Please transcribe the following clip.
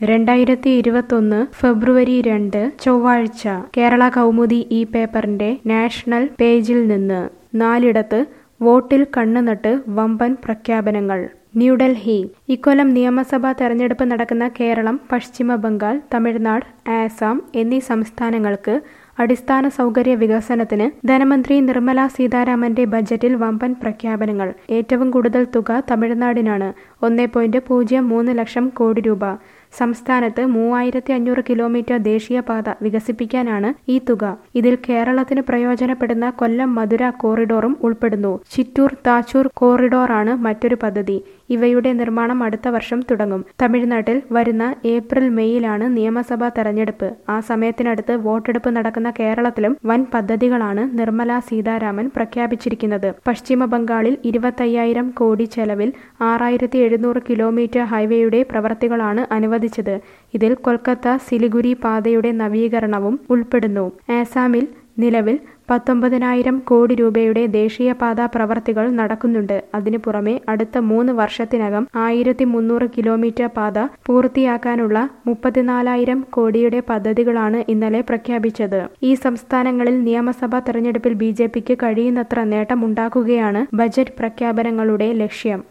രണ്ടായിരത്തി ഇരുപത്തൊന്ന് ഫെബ്രുവരി രണ്ട് ചൊവ്വാഴ്ച കേരള കൗമുദി ഈ പേപ്പറിന്റെ നാഷണൽ പേജിൽ നിന്ന് നാലിടത്ത് വോട്ടിൽ കണ്ണുനട്ട് വമ്പൻ പ്രഖ്യാപനങ്ങൾ ന്യൂഡൽഹി ഇക്കൊല്ലം നിയമസഭാ തെരഞ്ഞെടുപ്പ് നടക്കുന്ന കേരളം പശ്ചിമ ബംഗാൾ തമിഴ്നാട് ആസാം എന്നീ സംസ്ഥാനങ്ങൾക്ക് അടിസ്ഥാന സൗകര്യ വികസനത്തിന് ധനമന്ത്രി നിർമ്മല സീതാരാമന്റെ ബജറ്റിൽ വമ്പൻ പ്രഖ്യാപനങ്ങൾ ഏറ്റവും കൂടുതൽ തുക തമിഴ്നാടിനാണ് ഒന്നേ പോയിന്റ് പൂജ്യം മൂന്ന് ലക്ഷം കോടി രൂപ സംസ്ഥാനത്ത് മൂവായിരത്തി അഞ്ഞൂറ് കിലോമീറ്റർ ദേശീയപാത വികസിപ്പിക്കാനാണ് ഈ തുക ഇതിൽ കേരളത്തിന് പ്രയോജനപ്പെടുന്ന കൊല്ലം മധുര കോറിഡോറും ഉൾപ്പെടുന്നു ചിറ്റൂർ താച്ചൂർ കോറിഡോറാണ് മറ്റൊരു പദ്ധതി ഇവയുടെ നിർമ്മാണം അടുത്ത വർഷം തുടങ്ങും തമിഴ്നാട്ടിൽ വരുന്ന ഏപ്രിൽ മെയ്യിലാണ് നിയമസഭാ തെരഞ്ഞെടുപ്പ് ആ സമയത്തിനടുത്ത് വോട്ടെടുപ്പ് നടക്കുന്ന കേരളത്തിലും വൻ പദ്ധതികളാണ് നിർമ്മല സീതാരാമൻ പ്രഖ്യാപിച്ചിരിക്കുന്നത് പശ്ചിമ ബംഗാളിൽ ഇരുപത്തയ്യായിരം കോടി ചെലവിൽ ആറായിരത്തി എഴുന്നൂറ് കിലോമീറ്റർ ഹൈവേയുടെ പ്രവർത്തികളാണ് അനുവദിച്ചത് ഇതിൽ കൊൽക്കത്ത സിലിഗുരി പാതയുടെ നവീകരണവും ഉൾപ്പെടുന്നു ആസാമിൽ നിലവിൽ പത്തൊമ്പതിനായിരം കോടി രൂപയുടെ ദേശീയപാതാ പ്രവർത്തികൾ നടക്കുന്നുണ്ട് അതിനു പുറമെ അടുത്ത മൂന്ന് വർഷത്തിനകം ആയിരത്തി മുന്നൂറ് കിലോമീറ്റർ പാത പൂർത്തിയാക്കാനുള്ള മുപ്പത്തിനാലായിരം കോടിയുടെ പദ്ധതികളാണ് ഇന്നലെ പ്രഖ്യാപിച്ചത് ഈ സംസ്ഥാനങ്ങളിൽ നിയമസഭാ തെരഞ്ഞെടുപ്പിൽ ബി ജെ പിക്ക് കഴിയുന്നത്ര നേട്ടമുണ്ടാക്കുകയാണ് ബജറ്റ് പ്രഖ്യാപനങ്ങളുടെ ലക്ഷ്യം